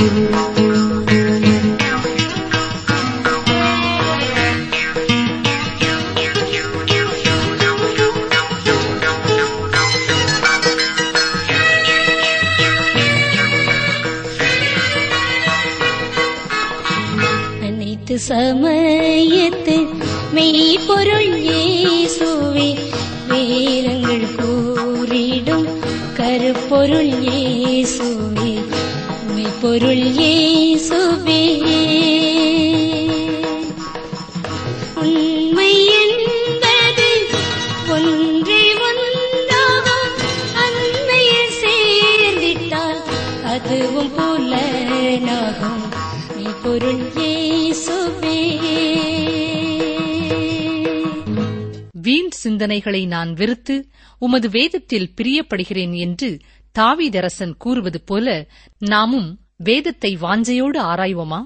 அனைத்து சமயத்து மெய்ப்பொருள் இயேசுவே வேதங்கள் கூறிடும் கருப்பொருள் இயேசுவே மெய்ப்பொருள் இயேசுவே உண்மை என்பது ஒன்றே ஒன்றாகும் அன்மையில் சேர்ந்திட்டால் அதுவும் புலனாகும் மெய்ப்பொருள் இயேசுவே வீண் சிந்தனைகளை நான் வெறுத்து உமது வேதத்தில் பிரியப்படுகிறேன் என்று தாவீதரசன் கூறுவது போல நாமும் வேதத்தை வாஞ்சையோடு ஆராய்வோமா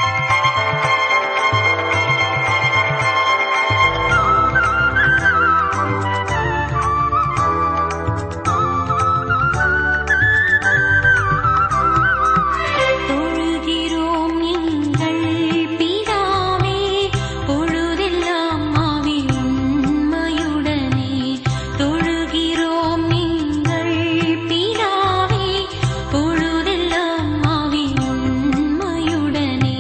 தொழுகிறோம் எங்கள் பிதாவே பொழுதெல்லாம் ஆவி உண்மையுடனே தொழுகிறோம் எங்கள் பிதாவே பொழுதெல்லாம் ஆவி உண்மையுடனே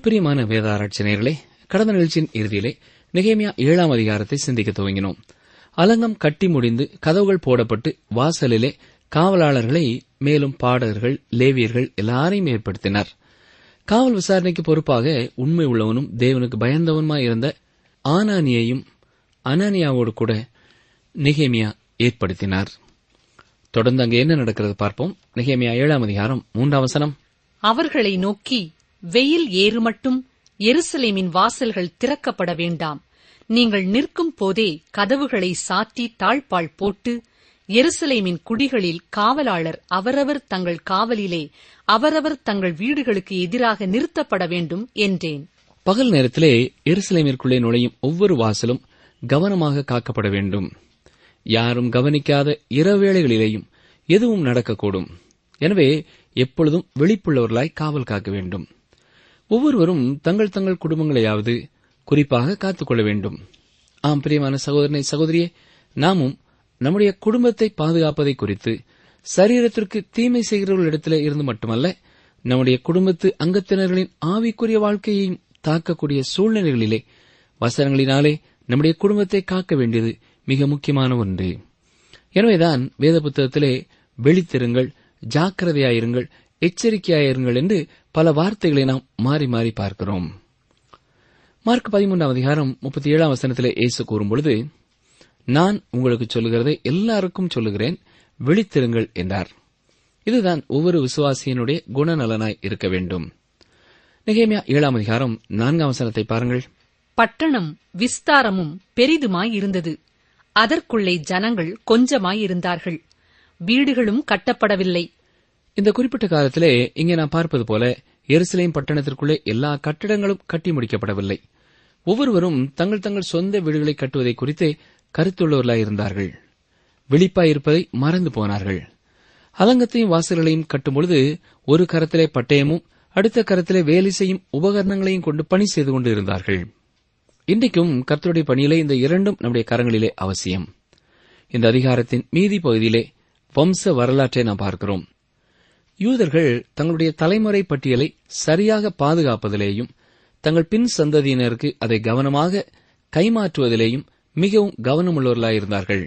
பிரியமான வேதாராய்ச்சியர்களே கடந்த நிகழ்ச்சியின் இறுதியிலே நெகேமியா ஏழாம் அதிகாரத்தை சிந்திக்க துவங்கினோம் அலங்கம் கட்டி முடிந்து கதவுகள் போடப்பட்டு வாசலிலே காவலாளர்களை மேலும் பாடகர்கள் லேவியர்கள் எல்லாரையும் ஏற்படுத்தினார் காவல் விசாரணைக்கு பொறுப்பாக உண்மை உள்ளவனும் தேவனுக்கு பயந்தவனுமாய் இருந்த ஆனானியையும் அனானியாவோடு கூட நெகேமியா ஏற்படுத்தினார் தொடர்ந்து அங்கே என்ன நடக்கிறது பார்ப்போம் நெகேமியா ஏழாம் அதிகாரம் மூன்றாம் வசனம் அவர்களை நோக்கி வெயில் ஏறுமட்டும் எருசலேமின் வாசல்கள் திறக்கப்பட வேண்டாம் நீங்கள் நிற்கும் போதே கதவுகளை சாத்தி தாழ்பாள் போட்டு எருசலேமின் குடிகளில் காவலாளர் அவரவர் தங்கள் காவலிலே அவரவர் தங்கள் வீடுகளுக்கு எதிராக நிறுத்தப்பட வேண்டும் என்றேன் பகல் நேரத்திலே எருசலேமிற்குள்ளே நுழையும் ஒவ்வொரு வாசலும் கவனமாக காக்கப்பட வேண்டும் யாரும் கவனிக்காத இரவேளைகளிலேயும் எதுவும் நடக்கக்கூடும் எனவே எப்பொழுதும் விழிப்புள்ளவர்களாய் காவல் காக்க வேண்டும் ஒவ்வொருவரும் தங்கள் தங்கள் குடும்பங்களையாவது குறிப்பாக காத்துக்கொள்ள வேண்டும் ஆம் பிரியமான சகோதரனை சகோதரியே நாமும் நம்முடைய குடும்பத்தை பாதுகாப்பதை குறித்து சரீரத்திற்கு தீமை செய்கிறவர்களிடத்திலே இருந்து மட்டுமல்ல நம்முடைய குடும்பத்து அங்கத்தினர்களின் ஆவிக்குரிய வாழ்க்கையையும் தாக்கக்கூடிய சூழ்நிலைகளிலே வசனங்களினாலே நம்முடைய குடும்பத்தை காக்க வேண்டியது மிக முக்கியமான ஒன்று எனவேதான் வேத புத்தகத்திலே வெளித்திருங்கள் ஜாக்கிரதையாயிருங்கள் எச்சரிக்கையாயிருங்கள் என்று பல வார்த்தைகளை நாம் மாறி மாறி பார்க்கிறோம் மார்க் பதிமூன்றாம் அதிகாரம் முப்பத்தி ஏழாம் வசனத்திலே இயேசு கூறும்பொழுது நான் உங்களுக்கு சொல்லுகிறதை எல்லாருக்கும் சொல்லுகிறேன் விழித்திருங்கள் என்றார் இதுதான் ஒவ்வொரு விசுவாசியினுடைய குணநலனாய் இருக்க வேண்டும் நிகேமியா ஏழாம் அதிகாரம் நான்காம் வசனத்தை பாருங்கள் பட்டணம் விஸ்தாரமும் பெரிதுமாய் இருந்தது அதற்குள்ளே ஜனங்கள் கொஞ்சமாய் இருந்தார்கள் வீடுகளும் கட்டப்படவில்லை இந்த குறிப்பிட்ட காலத்திலே இங்கே நாம் பார்ப்பது போல எருசலேம் பட்டணத்திற்குள்ளே எல்லா கட்டிடங்களும் கட்டி முடிக்கப்படவில்லை ஒவ்வொருவரும் தங்கள் தங்கள் சொந்த வீடுகளை கட்டுவதை குறித்தே கருத்துள்ளவர்களாய் இருந்தார்கள் விழிப்பாயிருப்பதை மறந்து போனார்கள் அலங்கத்தையும் வாசல்களையும் கட்டும்பொழுது ஒரு கரத்திலே பட்டயமும் அடுத்த கரத்திலே வேலை செய்யும் உபகரணங்களையும் கொண்டு பணி செய்து கொண்டு இருந்தார்கள் இன்றைக்கும் கர்த்தருடைய பணியிலே இந்த இரண்டும் நம்முடைய கரங்களிலே அவசியம் இந்த அதிகாரத்தின் மீதி பகுதியிலே வம்ச வரலாற்றை நாம் பார்க்கிறோம் யூதர்கள் தங்களுடைய தலைமுறை பட்டியலை சரியாக பாதுகாப்பதிலேயும் தங்கள் பின் சந்ததியினருக்கு அதை கவனமாக கைமாற்றுவதிலேயும் மிகவும் கவனமுள்ளவர்களாயிருந்தார்கள்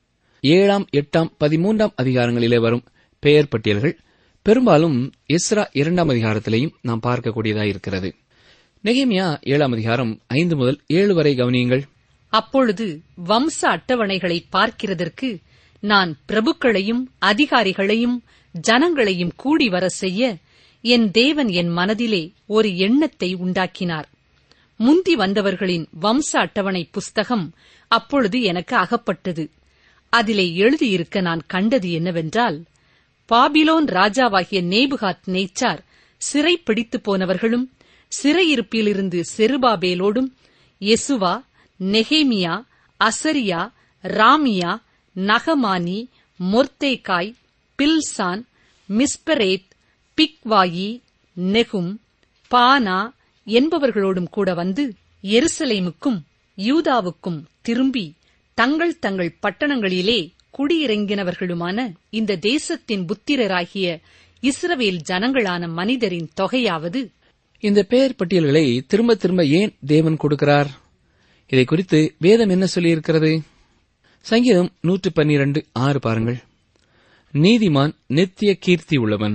ஏழாம் எட்டாம் பதிமூன்றாம் அதிகாரங்களிலே வரும் பெயர் பட்டியல்கள் பெரும்பாலும் எஸ்ரா இரண்டாம் அதிகாரத்திலேயும் நாம் பார்க்கக்கூடியதாயிருக்கிறது நெகேமியா ஏழாம் அதிகாரம் ஐந்து முதல் ஏழு வரை கவனியுங்கள் அப்பொழுது வம்ச அட்டவணைகளை பார்க்கிறதற்கு நான் பிரபுக்களையும் அதிகாரிகளையும் ஜனங்களையும் கூடி வர செய்ய என் தேவன் என் மனதிலே ஒரு எண்ணத்தை உண்டாக்கினார் முந்தி வந்தவர்களின் வம்ச அட்டவணை புஸ்தகம் அப்பொழுது எனக்கு அகப்பட்டது அதிலே எழுதியிருக்க நான் கண்டது என்னவென்றால் பாபிலோன் ராஜாவாகிய நேபுகாத் நேச்சார் சிறை பிடித்துப் போனவர்களும் சிறையிருப்பிலிருந்து செருபாபேலோடும் எசுவா நெகேமியா அசரியா ராமியா நகமானி மொர்தேகாய் பில்சான் மிஸ்பரேத் பிக்வாயி நெகும் பானா என்பவர்களோடும் கூட வந்து எருசலேமுக்கும் யூதாவுக்கும் திரும்பி தங்கள் தங்கள் பட்டணங்களிலே குடியிறங்கினவர்களுமான இந்த தேசத்தின் புத்திரராகிய இஸ்ரவேல் ஜனங்களான மனிதரின் தொகையாவது இந்த பெயர் பட்டியல்களை திரும்ப திரும்ப ஏன் தேவன் கொடுக்கிறார் இதை குறித்து வேதம் என்ன சொல்லியிருக்கிறது சங்கீதம் நூற்று பன்னிரண்டு ஆறு பாருங்கள் நீதிமான் நித்திய கீர்த்தி உள்ளவன்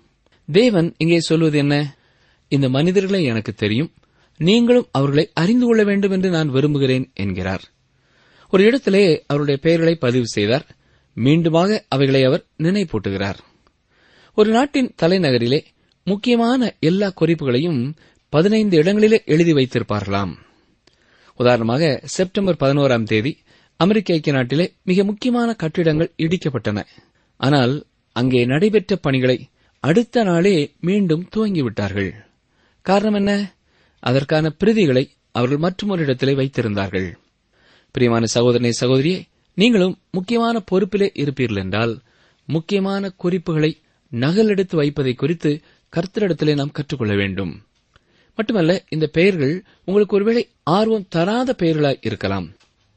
தேவன் இங்கே சொல்வது என்ன இந்த மனிதர்களை எனக்கு தெரியும் நீங்களும் அவர்களை அறிந்து கொள்ள வேண்டும் என்று நான் விரும்புகிறேன் என்கிறார் ஒரு இடத்திலே அவருடைய பெயர்களை பதிவு செய்தார் மீண்டுமாக அவைகளை அவர் நினைப்பூட்டுகிறார் ஒரு நாட்டின் தலைநகரிலே முக்கியமான எல்லா குறிப்புகளையும் பதினைந்து இடங்களிலே எழுதி வைத்திருப்பார்களாம் உதாரணமாக செப்டம்பர் பதினோராம் தேதி அமெரிக்க ஐக்கிய நாட்டிலே மிக முக்கியமான கட்டிடங்கள் இடிக்கப்பட்டன ஆனால் அங்கே நடைபெற்ற பணிகளை அடுத்த நாளே மீண்டும் துவங்கிவிட்டார்கள் காரணம் என்ன அதற்கான பிரதிகளை அவர்கள் மற்றொரு இடத்திலே வைத்திருந்தார்கள் பிரியமான சகோதரனை சகோதரியே நீங்களும் முக்கியமான பொறுப்பிலே இருப்பீர்கள் என்றால் முக்கியமான குறிப்புகளை நகலெடுத்து வைப்பதை குறித்து கர்த்தரிடத்திலே நாம் கற்றுக்கொள்ள வேண்டும் மட்டுமல்ல இந்த பெயர்கள் உங்களுக்கு ஒருவேளை ஆர்வம் தராத பெயர்களாய் இருக்கலாம்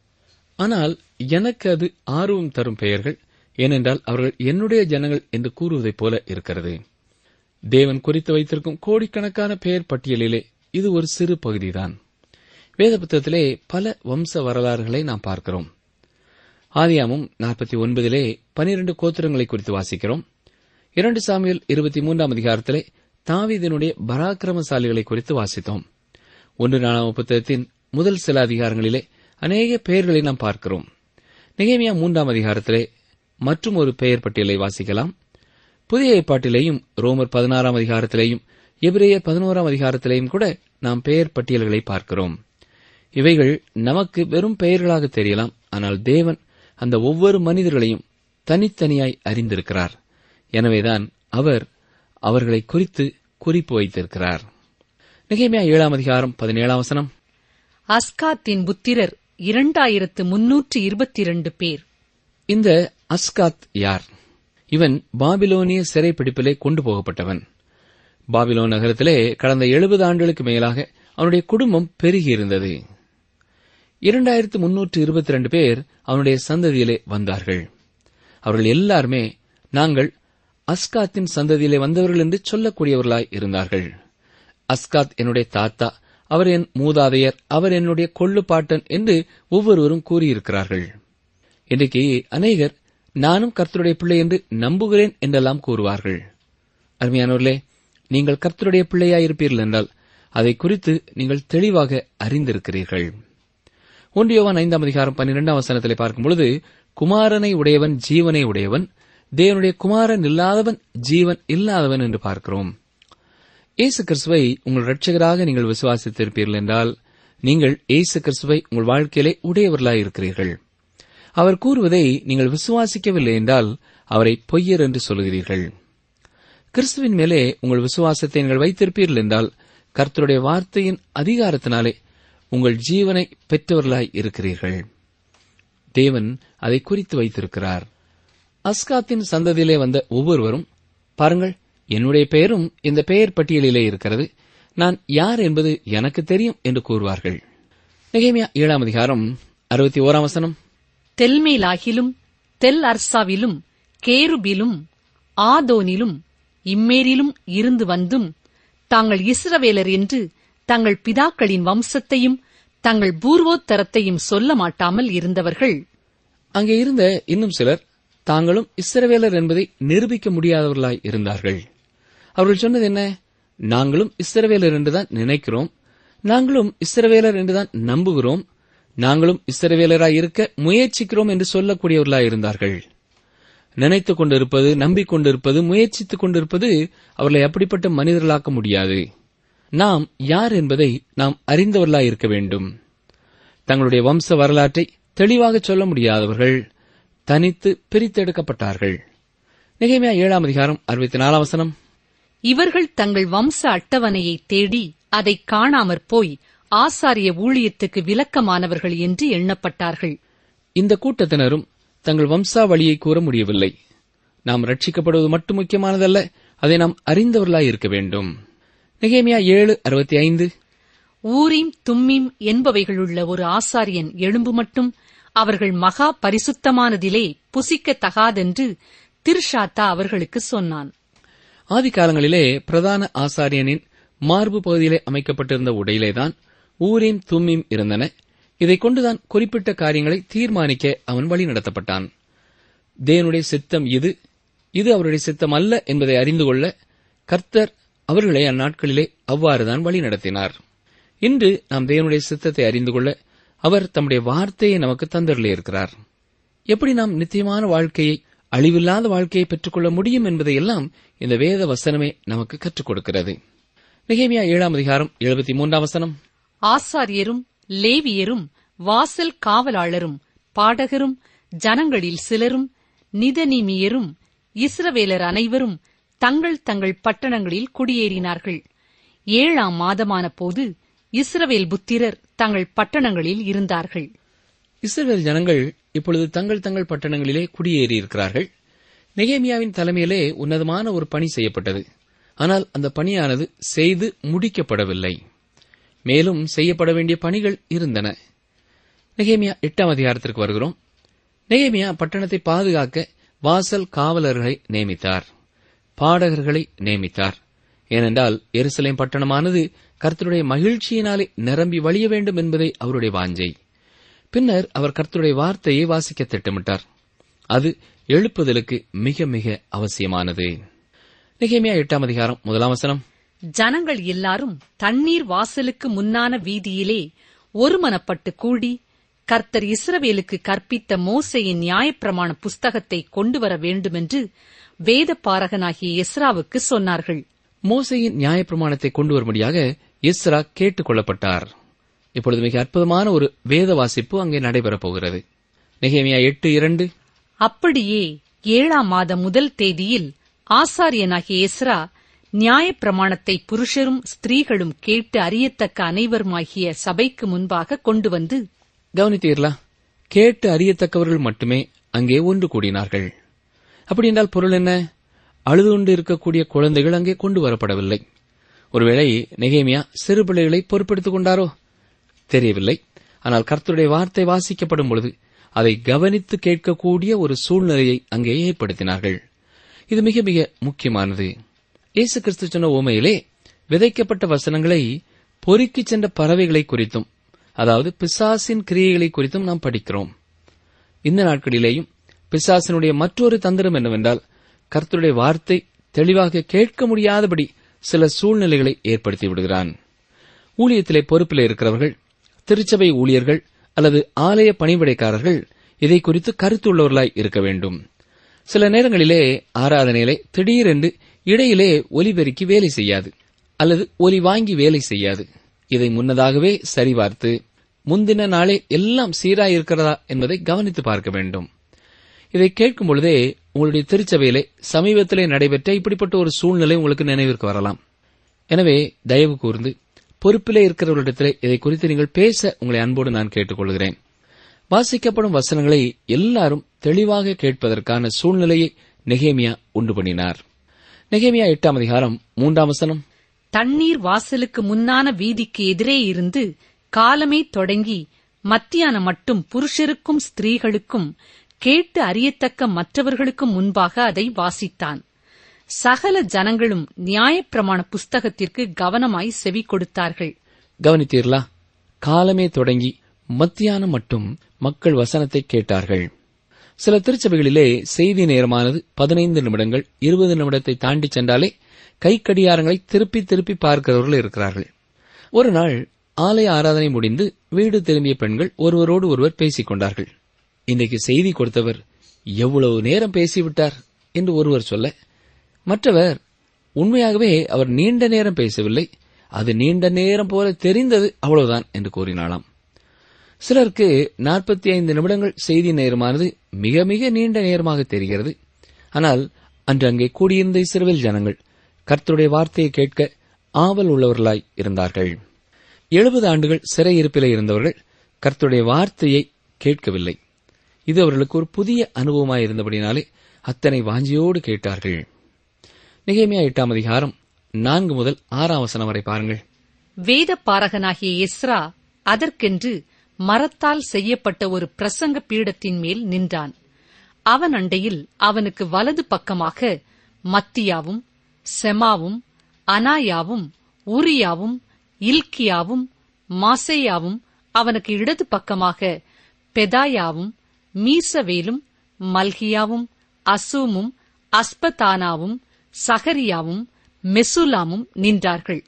ஆனால் எனக்கு அது ஆர்வம் தரும் பெயர்கள் ஏனென்றால் அவர்கள் என்னுடைய ஜனங்கள் என்று கூறுவதைப் போல இருக்கிறது தேவன் குறித்து வைத்திருக்கும் கோடிக்கணக்கான பெயர் பட்டியலிலே இது ஒரு சிறு பகுதிதான் வேத புத்தகத்திலே பல வம்ச வரலாறுகளை நாம் பார்க்கிறோம் ஆதியாமும் நாற்பத்தி ஒன்பதிலே பனிரண்டு கோத்திரங்களை குறித்து வாசிக்கிறோம் இரண்டு சாமியல் இருபத்தி மூன்றாம் அதிகாரத்திலே தாவீதினுடைய பராக்கிரமசாலிகளை குறித்து வாசித்தோம் ஒன்று நாலாம் புத்தகத்தின் முதல் சில அதிகாரங்களிலே அநேக பெயர்களை நாம் பார்க்கிறோம் நிகேமியா மூன்றாம் அதிகாரத்திலே மற்றும் ஒரு பெயர் பட்டியலை வாசிக்கலாம் புதிய ஏற்பாட்டிலேயும் ரோமர் பதினாறாம் அதிகாரத்திலேயும் எபிரேயர் பதினோராம் அதிகாரத்திலேயும் கூட நாம் பெயர் பட்டியல்களை பார்க்கிறோம் இவைகள் நமக்கு வெறும் பெயர்களாக தெரியலாம் ஆனால் தேவன் அந்த ஒவ்வொரு மனிதர்களையும் தனித்தனியாய் அறிந்திருக்கிறார் எனவேதான் அவர் அவர்களை குறித்து குறிப்பு வைத்திருக்கிறார் நிகேமியா ஏழாம் அதிகாரம் பதினேழாம் வசனம் அஸ்காத்தின் புத்திரர் இரண்டாயிரத்து முன்னூற்று இருபத்தி இரண்டு பேர் இந்த அஸ்காத் யார் இவன் பாபிலோனிய சிறைப்பிடிப்பிலே கொண்டு போகப்பட்டவன் பாபிலோன் நகரத்திலே கடந்த எழுபது ஆண்டுகளுக்கு மேலாக அவனுடைய குடும்பம் பெருகியிருந்தது இரண்டாயிரத்து முன்னூற்று இருபத்தி ரெண்டு பேர் அவனுடைய சந்ததியிலே வந்தார்கள் அவர்கள் எல்லாருமே நாங்கள் அஸ்காத்தின் சந்ததியிலே வந்தவர்கள் என்று சொல்லக்கூடியவர்களாய் இருந்தார்கள் அஸ்காத் என்னுடைய தாத்தா அவர் என் மூதாதையர் அவர் என்னுடைய கொள்ளுப்பாட்டன் என்று ஒவ்வொருவரும் கூறியிருக்கிறார்கள் இன்றைக்கு அநேகர் நானும் கர்த்தருடைய பிள்ளை என்று நம்புகிறேன் என்றெல்லாம் கூறுவார்கள் அருமையானவர்களே நீங்கள் கர்த்தருடைய பிள்ளையாயிருப்பீர்கள் என்றால் அதை குறித்து நீங்கள் தெளிவாக அறிந்திருக்கிறீர்கள் ஒன்றியவன் ஐந்தாம் அதிகாரம் பன்னிரெண்டாம் வசனத்திலே பார்க்கும் பொழுது குமாரனை உடையவன் ஜீவனை உடையவன் தேவனுடைய குமாரன் இல்லாதவன் ஜீவன் இல்லாதவன் என்று பார்க்கிறோம் இயேசு கிறிஸ்துவை உங்கள் இரட்சகராக நீங்கள் விசுவாசித்திருப்பீர்கள் என்றால் நீங்கள் இயேசு கிறிஸ்துவை உங்கள் வாழ்க்கையிலே உடையவர்களாய் இருக்கிறீர்கள் அவர் கூறுவதை நீங்கள் விசுவாசிக்கவில்லை என்றால் அவரை பொய்யர் என்று சொல்கிறீர்கள் கிறிஸ்துவின் மேலே உங்கள் விசுவாசத்தை நீங்கள் வைத்திருப்பீர்கள் என்றால் கர்த்தருடைய வார்த்தையின் அதிகாரத்தினாலே உங்கள் ஜீவனை பெற்றவர்களாய் இருக்கிறீர்கள் தேவன் அதை குறித்து வைத்திருக்கிறார் அஸ்காத்தின் சந்ததியிலே வந்த ஒவ்வொருவரும் பாருங்கள் என்னுடைய பெயரும் இந்த பெயர் பட்டியலிலே இருக்கிறது நான் யார் என்பது எனக்கு தெரியும் என்று கூறுவார்கள் நெகேமியா ஏழாம் அதிகாரம் அறுபத்தி ஓராம் வசனம் தெல்மேலாகிலும் தெல் அர்சாவிலும் கேருபிலும் ஆதோனிலும் இம்மேரிலும் இருந்து வந்தும் தாங்கள் இஸ்ரவேலர் என்று தங்கள் பிதாக்களின் வம்சத்தையும் தங்கள் பூர்வோத்தரத்தையும் சொல்ல மாட்டாமல் இருந்தவர்கள் அங்கே இருந்த இன்னும் சிலர் தாங்களும் இஸ்ரவேலர் என்பதை நிரூபிக்க முடியாதவர்களாய் இருந்தார்கள் அவர்கள் சொன்னது என்ன நாங்களும் இஸ்ரவேலர் என்றுதான் நினைக்கிறோம் நாங்களும் இஸ்ரவேலர் என்றுதான் நம்புகிறோம் நாங்களும் இஸ்ரவேலராய் இருக்க முயற்சிக்கிறோம் என்று சொல்லக்கூடியவர்களாய் இருந்தார்கள் நினைத்துக் கொண்டிருப்பது நம்பிக்கொண்டிருப்பது முயற்சித்துக் கொண்டிருப்பது அவர்களை அப்படிப்பட்ட மனிதர்களாக்க முடியாது நாம் யார் என்பதை நாம் அறிந்தவர்களாய் இருக்க வேண்டும் தங்களுடைய வம்ச வரலாற்றை தெளிவாக சொல்ல முடியாதவர்கள் தனித்து பிரித்தெடுக்கப்பட்டார்கள் நிகைமையா ஏழாம் அதிகாரம் அறுபத்தி நாலாம் வசனம் இவர்கள் தங்கள் வம்ச அட்டவணையை தேடி அதை காணாமற் போய் ஆசாரிய ஊழியத்துக்கு விலக்கமானவர்கள் என்று எண்ணப்பட்டார்கள் இந்த கூட்டத்தினரும் தங்கள் வம்சாவளியை கூற முடியவில்லை நாம் ரட்சிக்கப்படுவது மட்டும் முக்கியமானதல்ல அதை நாம் அறிந்தவர்களாய் இருக்க வேண்டும் நிகேமியா ஏழு அறுபத்தி ஐந்து ஊரீம் தும்மீம் என்பவைகளுள்ள ஒரு ஆசாரியன் எழும்பு மட்டும் அவர்கள் மகா பரிசுத்தமானதிலே புசிக்கத்தகாதென்று திர்ஷாத்தா அவர்களுக்கு சொன்னான் ஆதி காலங்களிலே பிரதான ஆசாரியனின் மார்பு பகுதியிலே அமைக்கப்பட்டிருந்த உடையிலேதான் ஊரீம் தும்மீம் இருந்தன இதைக் கொண்டுதான் குறிப்பிட்ட காரியங்களை தீர்மானிக்க அவன் வழி நடத்தப்பட்டான் தேவனுடைய சித்தம் இது இது அவருடைய சித்தம் அல்ல என்பதை அறிந்து கொள்ள கர்த்தர் அவர்களை அந்நாட்களிலே அவ்வாறுதான் வழி நடத்தினார் இன்று நாம் தேவனுடைய சித்தத்தை அறிந்து கொள்ள அவர் தம்முடைய வார்த்தையை நமக்கு தந்தருளே இருக்கிறார் எப்படி நாம் நித்தியமான வாழ்க்கையை அழிவில்லாத வாழ்க்கையை பெற்றுக்கொள்ள முடியும் என்பதையெல்லாம் இந்த வேத வசனமே நமக்கு கற்றுக் கொடுக்கிறது நிகேமியா ஏழாம் அதிகாரம் எழுபத்தி மூன்றாம் வசனம் ஆசாரியரும் லேவியரும் வாசல் காவலாளரும் பாடகரும் ஜனங்களில் சிலரும் நிதனிமியரும் இஸ்ரவேலர் அனைவரும் தங்கள் தங்கள் பட்டணங்களில் குடியேறினார்கள் ஏழாம் மாதமான போது இஸ்ரவேல் புத்திரர் தங்கள் பட்டணங்களில் இருந்தார்கள் இஸ்ரவேல் ஜனங்கள் இப்பொழுது தங்கள் தங்கள் பட்டணங்களிலே குடியேறியிருக்கிறார்கள் நெகேமியாவின் தலைமையிலே உன்னதமான ஒரு பணி செய்யப்பட்டது ஆனால் அந்த பணியானது செய்து முடிக்கப்படவில்லை மேலும் செய்யப்பட வேண்டிய பணிகள் இருந்தன நெகேமியா எட்டாம் அதிகாரத்திற்கு வருகிறோம் நெகேமியா பட்டணத்தை பாதுகாக்க வாசல் காவலர்களை நியமித்தார் பாடகர்களை நியமித்தார் ஏனென்றால் எருசலேம் பட்டணமானது கர்த்தருடைய மகிழ்ச்சியினாலே நிரம்பி வழிய வேண்டும் என்பதே அவருடைய வாஞ்சை பின்னர் அவர் கர்த்தருடைய வார்த்தையை வாசிக்க திட்டமிட்டார் அது எழுப்புதலுக்கு மிக மிக அவசியமானது நிகேமியா எட்டாம் அதிகாரம் முதலாம் வசனம் ஜனங்கள் எல்லாரும் தண்ணீர் வாசலுக்கு முன்னான வீதியிலே ஒருமனப்பட்டு கூடி கர்த்தர் இஸ்ரவேலுக்கு கற்பித்த மோசையின் நியாயப்பிரமாண புஸ்தகத்தை கொண்டு வர வேண்டுமென்று வேத பாரகனாகிய எஸ்ராவுக்கு சொன்னார்கள் மோசையின் நியாயப்பிரமாணத்தை கொண்டு வரும்படியாக இஸ்ரா கேட்டுக் கொள்ளப்பட்டார் இப்பொழுது மிக அற்புதமான ஒரு வேத வாசிப்பு அங்கே நடைபெறப் போகிறது நெகேமியா எட்டு இரண்டு அப்படியே ஏழாம் மாதம் முதல் தேதியில் ஆசாரியனாகிய எஸ்ரா நியாயப்பிரமாணத்தை புருஷரும் ஸ்திரீகளும் கேட்டு அறியத்தக்க அனைவருமாகிய சபைக்கு முன்பாக கொண்டு வந்து கவனித்தீர்களா கேட்டு அறியத்தக்கவர்கள் மட்டுமே அங்கே ஒன்று கூடினார்கள் அப்படி என்றால் பொருள் என்ன அழுது கொண்டு இருக்கக்கூடிய குழந்தைகள் அங்கே கொண்டு வரப்படவில்லை ஒருவேளை நெகேமியா சிறு பிள்ளைகளை பொறுப்பெடுத்துக் கொண்டாரோ தெரியவில்லை ஆனால் கர்த்தருடைய வார்த்தை வாசிக்கப்படும் பொழுது அதை கவனித்து கேட்கக்கூடிய ஒரு சூழ்நிலையை அங்கே ஏற்படுத்தினார்கள் இது மிக மிக முக்கியமானது இயேசு கிறிஸ்து சொன்ன உமையிலே விதைக்கப்பட்ட வசனங்களை பொறுக்கிச் சென்ற பறவைகளை குறித்தும் அதாவது பிசாசின் கிரியைகளை குறித்தும் நாம் படிக்கிறோம் இந்த நாட்களிலேயும் பிசாசினுடைய மற்றொரு தந்திரம் என்னவென்றால் கர்த்தருடைய வார்த்தை தெளிவாக கேட்க முடியாதபடி சில சூழ்நிலைகளை ஏற்படுத்தி விடுகிறான் ஊழியத்திலே பொறுப்பில் இருக்கிறவர்கள் திருச்சபை ஊழியர்கள் அல்லது ஆலய பணிவிடைக்காரர்கள் இதை குறித்து கருத்துள்ளவர்களாய் இருக்க வேண்டும் சில நேரங்களிலே ஆராதனையிலே திடீரென்று இடையிலே ஒலிபெருக்கி வேலை செய்யாது அல்லது ஒலி வாங்கி வேலை செய்யாது இதை முன்னதாகவே சரிபார்த்து முந்தின நாளே எல்லாம் சீராய் இருக்கிறதா என்பதை கவனித்து பார்க்க வேண்டும் இதை கேட்கும் பொழுதே உங்களுடைய திருச்சபையிலே சமீபத்திலே நடைபெற்ற இப்படிப்பட்ட ஒரு சூழ்நிலை உங்களுக்கு நினைவிற்கு வரலாம் எனவே தயவு கூர்ந்து பொறுப்பிலே இருக்கிறவர்களிடத்திலே இதை குறித்து நீங்கள் பேச உங்களை அன்போடு நான் கேட்டுக்கொள்கிறேன் வாசிக்கப்படும் வசனங்களை எல்லாரும் தெளிவாக கேட்பதற்கான சூழ்நிலையை நெகேமியா உண்டு பண்ணினார் நெகேமியா எட்டாம் அதிகாரம் மூன்றாம் வசனம் தண்ணீர் வாசலுக்கு முன்னான வீதிக்கு எதிரே இருந்து காலமே தொடங்கி மத்தியானம் மட்டும் புருஷருக்கும் ஸ்திரீகளுக்கும் கேட்டு அறியத்தக்க மற்றவர்களுக்கும் முன்பாக அதை வாசித்தான் சகல ஜனங்களும் நியாயப்பிரமாண புஸ்தகத்திற்கு கவனமாய் செவி கொடுத்தார்கள் கவனித்தீர்களா காலமே தொடங்கி மத்தியானம் மட்டும் மக்கள் வசனத்தை கேட்டார்கள் சில திருச்சபைகளிலே செய்தி நேரமானது பதினைந்து நிமிடங்கள் இருபது நிமிடத்தை தாண்டி சென்றாலே கைக்கடியாரங்களை திருப்பி திருப்பி பார்க்கிறவர்கள் இருக்கிறார்கள் ஒரு நாள் ஆலய ஆராதனை முடிந்து வீடு திரும்பிய பெண்கள் ஒருவரோடு ஒருவர் பேசிக் கொண்டார்கள் இன்றைக்கு செய்தி கொடுத்தவர் எவ்வளவு நேரம் பேசிவிட்டார் என்று ஒருவர் சொல்ல மற்றவர் உண்மையாகவே அவர் நீண்ட நேரம் பேசவில்லை அது நீண்ட நேரம் போல தெரிந்தது அவ்வளவுதான் என்று கூறினாளாம் சிலருக்கு நாற்பத்தி ஐந்து நிமிடங்கள் செய்தி நேரமானது மிக மிக நீண்ட நேரமாக தெரிகிறது ஆனால் அன்று அங்கே கூடியிருந்த இஸ்ரவேல் ஜனங்கள் கர்த்தருடைய வார்த்தையை கேட்க ஆவல் உள்ளவர்களாய் இருந்தார்கள் எழுபது ஆண்டுகள் சிறையிருப்பிலே இருந்தவர்கள் கர்த்தருடைய வார்த்தையை கேட்கவில்லை இது அவர்களுக்கு ஒரு புதிய அனுபவமாய் இருந்தபடினாலே அத்தனை வாஞ்சியோடு கேட்டார்கள் நிகழ்மையா எட்டாம் அதிகாரம் நான்கு முதல் ஆறாம் வசனம் வரை பாருங்கள் வேத பாரகனாகிய எஸ்ரா அதற்கென்று மரத்தால் செய்யப்பட்ட ஒரு பிரசங்க பீடத்தின் மேல் நின்றான் அவன் அண்டையில் அவனுக்கு வலது பக்கமாக மத்தியாவும் செமாவும் அனாயாவும் ஊரியாவும் இல்கியாவும் மாசேயாவும் அவனுக்கு இடது பக்கமாக பெதாயாவும் மீசவேலும் மல்கியாவும் அசூமும் அஸ்பதானாவும் சகரியாவும் மெசுலாமும் நின்றார்கள்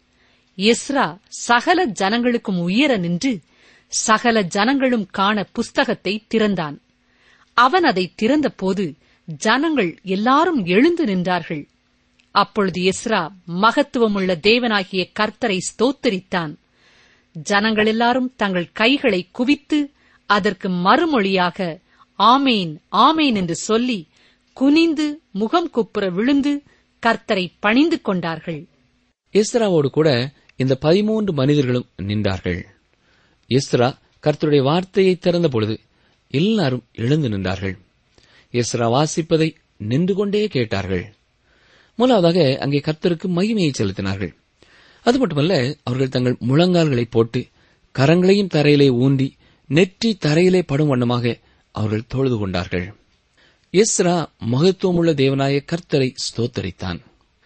எஸ்ரா சகல ஜனங்களுக்கும் உயர நின்று சகல ஜனங்களும் காண புஸ்தகத்தை திறந்தான் அவன் அதை திறந்தபோது ஜனங்கள் எல்லாரும் எழுந்து நின்றார்கள் அப்பொழுது எஸ்ரா மகத்துவமுள்ள தேவனாகிய கர்த்தரை ஸ்தோத்தரித்தான் ஜனங்கள் எல்லாரும் தங்கள் கைகளை குவித்து அதற்கு மறுமொழியாக ஆமேன் ஆமேன் என்று சொல்லி குனிந்து முகம் குப்புற விழுந்து கர்த்தரை பணிந்து கொண்டார்கள் எஸ்ராவோடு கூட இந்த பதிமூன்று மனிதர்களும் நின்றார்கள் எஸ்ரா கர்த்தருடைய வார்த்தையை திறந்த பொழுது எல்லாரும் எழுந்து நின்றார்கள் எஸ்ரா வாசிப்பதை நின்று கொண்டே கேட்டார்கள் முதலாவதாக அங்கே கர்த்தருக்கு மகிமையை செலுத்தினார்கள் அது மட்டுமல்ல அவர்கள் தங்கள் முழங்கால்களை போட்டு கரங்களையும் தரையிலே ஊன்றி நெற்றி தரையிலே படும் வண்ணமாக அவர்கள் தொழுது கொண்டார்கள் எஸ்ரா மகத்துவமுள்ள தேவனாய கர்த்தரை ஸ்தோத்தரித்தான்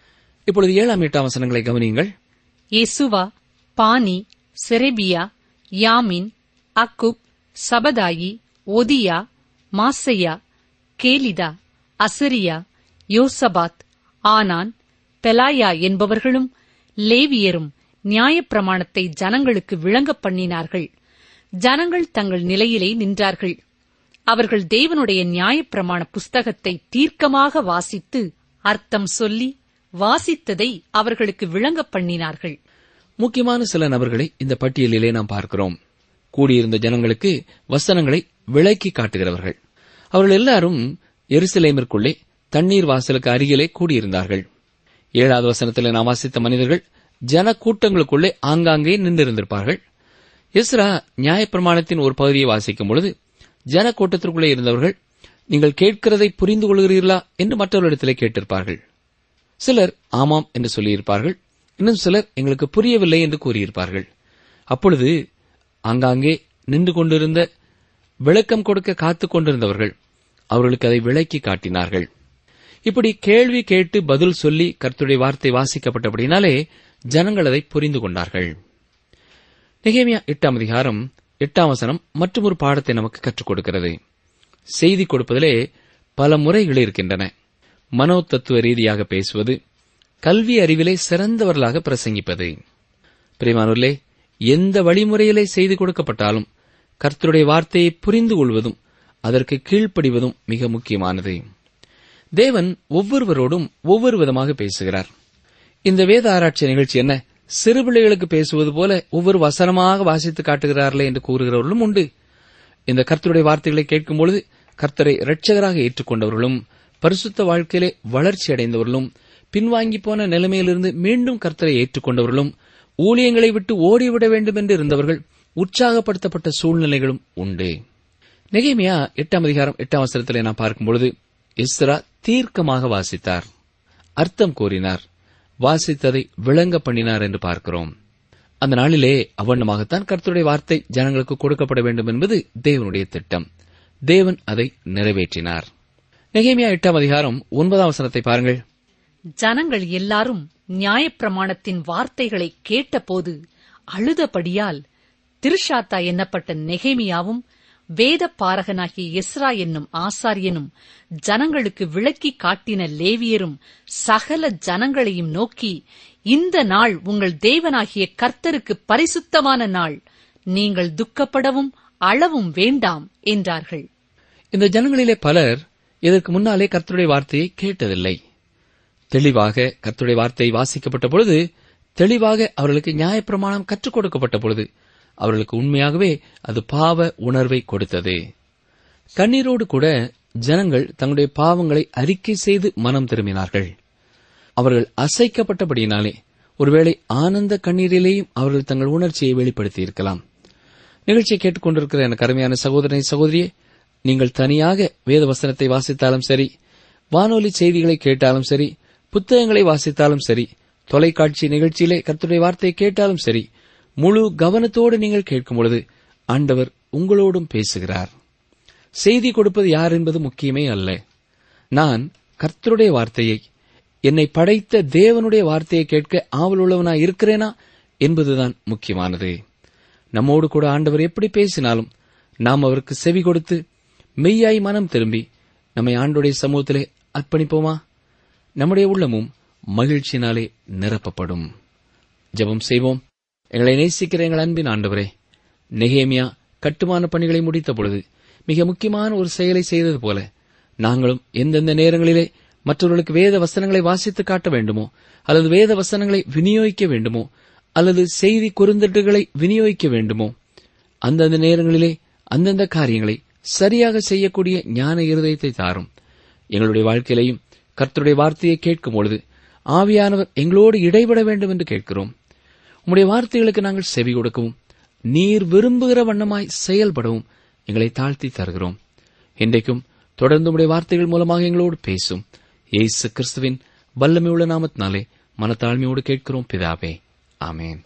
இப்பொழுது ஏழாம் எட்டாம் வசனங்களை கவனியுங்கள் ஏசுவா பானி செரெபியா யாமின் அக்குப் சபதாயி ஒதியா மாசையா கேலிதா அசரியா யோசபாத் ஆனான் பெலாயா என்பவர்களும் லேவியரும் நியாயப்பிரமாணத்தை ஜனங்களுக்கு விளங்கப் பண்ணினார்கள் ஜனங்கள் தங்கள் நிலையிலே நின்றார்கள் அவர்கள் தேவனுடைய நியாயப்பிரமாண புஸ்தகத்தை தீர்க்கமாக வாசித்து அர்த்தம் சொல்லி வாசித்ததை அவர்களுக்கு விளங்கப் பண்ணினார்கள் முக்கியமான சில நபர்களை இந்த பட்டியலிலே நாம் பார்க்கிறோம் கூடியிருந்த ஜனங்களுக்கு வசனங்களை விளக்கி காட்டுகிறவர்கள் அவர்கள் எல்லாரும் எருசலேமிற்குள்ளே தண்ணீர் வாசலுக்கு அருகிலே கூடியிருந்தார்கள் ஏழாவது வசனத்தில் நாம் வாசித்த மனிதர்கள் ஜன கூட்டங்களுக்குள்ளே ஆங்காங்கே நின்றிருந்திருப்பார்கள் எஸ்ரா நியாயப்பிரமாணத்தின் ஒரு பகுதியை வாசிக்கும் பொழுது ஜன கூட்டத்திற்குள்ளே இருந்தவர்கள் நீங்கள் கேட்கிறதை புரிந்து கொள்கிறீர்களா என்று மற்றவர்களிடத்திலே கேட்டிருப்பார்கள் சிலர் ஆமாம் என்று சொல்லியிருப்பார்கள் இன்னும் சிலர் எங்களுக்கு புரியவில்லை என்று கூறியிருப்பார்கள் அப்பொழுது ஆங்காங்கே நின்று கொண்டிருந்த விளக்கம் கொடுக்க காத்துக் கொண்டிருந்தவர்கள் அவர்களுக்கு அதை விளக்கி காட்டினார்கள் இப்படி கேள்வி கேட்டு பதில் சொல்லி கர்த்தருடைய வார்த்தை வாசிக்கப்பட்டபடினாலே ஜனங்கள் அதை புரிந்து கொண்டார்கள் நெகேமியா எட்டாம் அதிகாரம் எட்டாம் வசனம் மற்றும் ஒரு பாடத்தை நமக்கு கற்றுக் கொடுக்கிறது செய்தி கொடுப்பதிலே பல முறைகள் இருக்கின்றன மனோ தத்துவ ரீதியாக பேசுவது கல்வி அறிவிலே சிறந்தவர்களாக பிரசங்கிப்பது பிரிமானூர்லே எந்த வழிமுறையிலே செய்து கொடுக்கப்பட்டாலும் கர்த்தருடைய வார்த்தையை புரிந்து கொள்வதும் அதற்கு கீழ்ப்படிவதும் மிக முக்கியமானது தேவன் ஒவ்வொருவரோடும் ஒவ்வொரு விதமாக பேசுகிறார் இந்த வேத ஆராய்ச்சி நிகழ்ச்சி என்ன சிறு பிள்ளைகளுக்கு பேசுவது போல ஒவ்வொரு வசனமாக வாசித்து காட்டுகிறார்களே என்று கூறுகிறவர்களும் உண்டு இந்த கர்த்தருடைய வார்த்தைகளை கேட்கும் பொழுது கர்த்தரை இரட்சகராக ஏற்றுக்கொண்டவர்களும் பரிசுத்த வாழ்க்கையிலே வளர்ச்சி அடைந்தவர்களும் பின்வாங்கி போன நிலைமையிலிருந்து மீண்டும் கர்த்தரை ஏற்றுக்கொண்டவர்களும் ஊழியங்களை விட்டு ஓடிவிட வேண்டும் என்று இருந்தவர்கள் உற்சாகப்படுத்தப்பட்ட சூழ்நிலைகளும் உண்டு நெகேமியா எட்டாம் அதிகாரம் எட்டாம் வசனத்திலே நாம் பார்க்கும் பொழுது இஸ்ரா தீர்க்கமாக வாசித்தார் அர்த்தம் கூறினார் வாசித்ததை விளங்க பண்ணினார் என்று பார்க்கிறோம் அந்த நாளிலே அவ்வண்ணமாகத்தான் கர்த்தருடைய வார்த்தை ஜனங்களுக்கு கொடுக்கப்பட வேண்டும் என்பது தேவனுடைய திட்டம் தேவன் அதை நிறைவேற்றினார் நெகேமியா எட்டாம் அதிகாரம் ஒன்பதாம் வசனத்தை பாருங்கள் ஜனங்கள் எல்லாரும் நியாயப்பிரமாணத்தின் வார்த்தைகளை கேட்டபோது அழுதபடியால் திருஷாத்தா என்னப்பட்ட நெகேமியாவும் வேத பாரகனாகிய எஸ்ரா என்னும் ஆசாரியனும் ஜனங்களுக்கு விளக்கி காட்டின லேவியரும் சகல ஜனங்களையும் நோக்கி இந்த நாள் உங்கள் தேவனாகிய கர்த்தருக்கு பரிசுத்தமான நாள் நீங்கள் துக்கப்படவும் அளவும் வேண்டாம் என்றார்கள் இந்த ஜனங்களிலே பலர் இதற்கு முன்னாலே கர்த்தருடைய வார்த்தையை கேட்டதில்லை தெளிவாக கர்த்தருடைய வார்த்தை வாசிக்கப்பட்ட பொழுது தெளிவாக அவர்களுக்கு நியாயப்பிரமாணம் கற்றுக் கொடுக்கப்பட்ட பொழுது அவர்களுக்கு உண்மையாகவே அது பாவ உணர்வை கொடுத்தது கண்ணீரோடு கூட ஜனங்கள் தங்களுடைய பாவங்களை அறிக்கை செய்து மனம் திரும்பினார்கள் அவர்கள் அசைக்கப்பட்டபடியினாலே ஒருவேளை ஆனந்த கண்ணீரிலேயும் அவர்கள் தங்கள் உணர்ச்சியை வெளிப்படுத்தி இருக்கலாம் நிகழ்ச்சியை கேட்டுக்கொண்டிருக்கிற எனக்கு அருமையான சகோதரனை சகோதரியே நீங்கள் தனியாக வேத வசனத்தை வாசித்தாலும் சரி வானொலி செய்திகளை கேட்டாலும் சரி புத்தகங்களை வாசித்தாலும் சரி தொலைக்காட்சி நிகழ்ச்சியிலே கர்த்தருடைய வார்த்தையை கேட்டாலும் சரி முழு கவனத்தோடு நீங்கள் கேட்கும் பொழுது ஆண்டவர் உங்களோடும் பேசுகிறார் செய்தி கொடுப்பது யார் என்பது முக்கியமே அல்ல நான் கர்த்தருடைய வார்த்தையை என்னை படைத்த தேவனுடைய வார்த்தையை கேட்க ஆவலுள்ளவனாய் இருக்கிறேனா என்பதுதான் முக்கியமானது நம்மோடு கூட ஆண்டவர் எப்படி பேசினாலும் நாம் அவருக்கு செவி கொடுத்து மெய்யாய் மனம் திரும்பி நம்மை ஆண்டுடைய சமூகத்திலே அர்ப்பணிப்போமா நம்முடைய உள்ளமும் மகிழ்ச்சியினாலே நிரப்பப்படும் ஜெபம் செய்வோம் எங்களை நேசிக்கிற எங்கள் அன்பின் ஆண்டவரே நெகேமியா கட்டுமான பணிகளை முடித்த பொழுது மிக முக்கியமான ஒரு செயலை செய்தது போல நாங்களும் எந்தெந்த நேரங்களிலே மற்றவர்களுக்கு வேத வசனங்களை வாசித்து காட்ட வேண்டுமோ அல்லது வேத வசனங்களை விநியோகிக்க வேண்டுமோ அல்லது செய்தி குறுந்தட்டுகளை விநியோகிக்க வேண்டுமோ அந்தந்த நேரங்களிலே அந்தந்த காரியங்களை சரியாக செய்யக்கூடிய ஞான இருதயத்தை தாரும் எங்களுடைய வாழ்க்கையிலையும் கர்த்தருடைய வார்த்தையை கேட்கும் பொழுது ஆவியானவர் எங்களோடு இடைபட வேண்டும் என்று கேட்கிறோம் உம்முடைய வார்த்தைகளுக்கு நாங்கள் செவி கொடுக்கவும் நீர் விரும்புகிற வண்ணமாய் செயல்படவும் எங்களை தாழ்த்தி தருகிறோம் இன்றைக்கும் தொடர்ந்து உம்முடைய வார்த்தைகள் மூலமாக எங்களோடு பேசும் இயேசு கிறிஸ்துவின் வல்லமையுள்ள நாமத்தினாலே மனத்தாழ்மையோடு கேட்கிறோம் பிதாவே ஆமேன்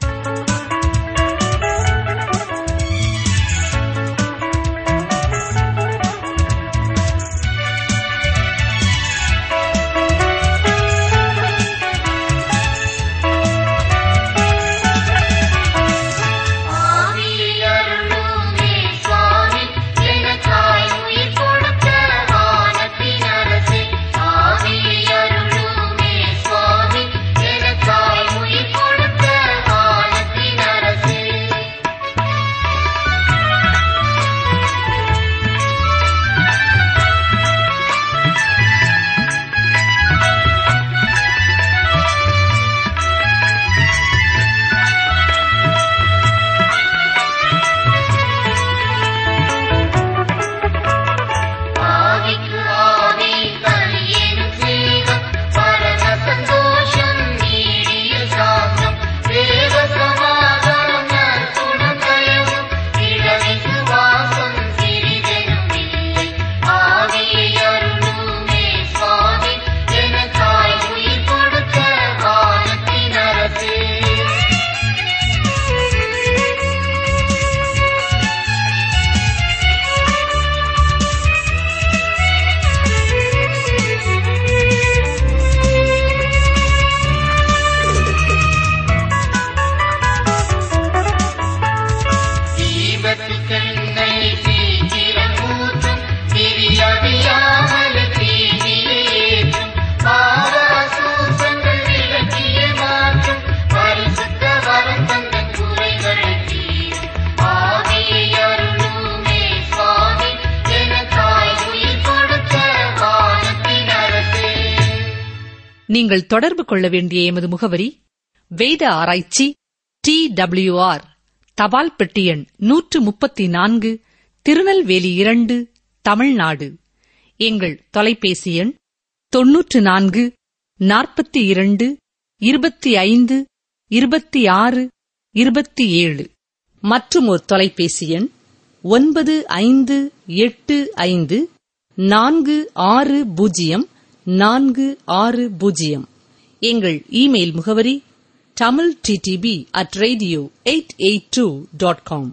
நீங்கள் தொடர்பு கொள்ள வேண்டிய எமது முகவரி வேத ஆராய்ச்சி டி ஆர் தபால் பெட்டி எண் நூற்று முப்பத்தி நான்கு திருநெல்வேலி இரண்டு தமிழ்நாடு எங்கள் தொலைபேசி எண் தொன்னூற்று நான்கு நாற்பத்தி இரண்டு இருபத்தி ஐந்து இருபத்தி ஆறு இருபத்தி ஏழு மற்றும் ஒரு தொலைபேசி எண் ஒன்பது ஐந்து எட்டு ஐந்து நான்கு ஆறு பூஜ்ஜியம் நான்கு ஆறு பூஜ்ஜியம் எங்கள் இமெயில் முகவரி Tamil DTP at radio eight eight two dot com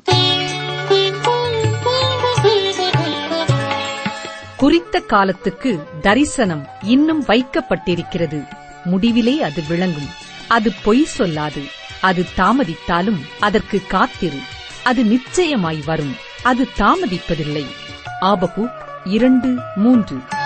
குறித்த காலத்துக்கு தரிசனம் இன்னும் வைக்கப்பட்டிருக்கிறது முடிவிலே அது விளங்கும் அது பொய் சொல்லாது அது தாமதித்தாலும் அதற்கு காத்திரு அது நிச்சயமாய் வரும் அது தாமதிப்பதில்லை ஆபகு இரண்டு மூன்று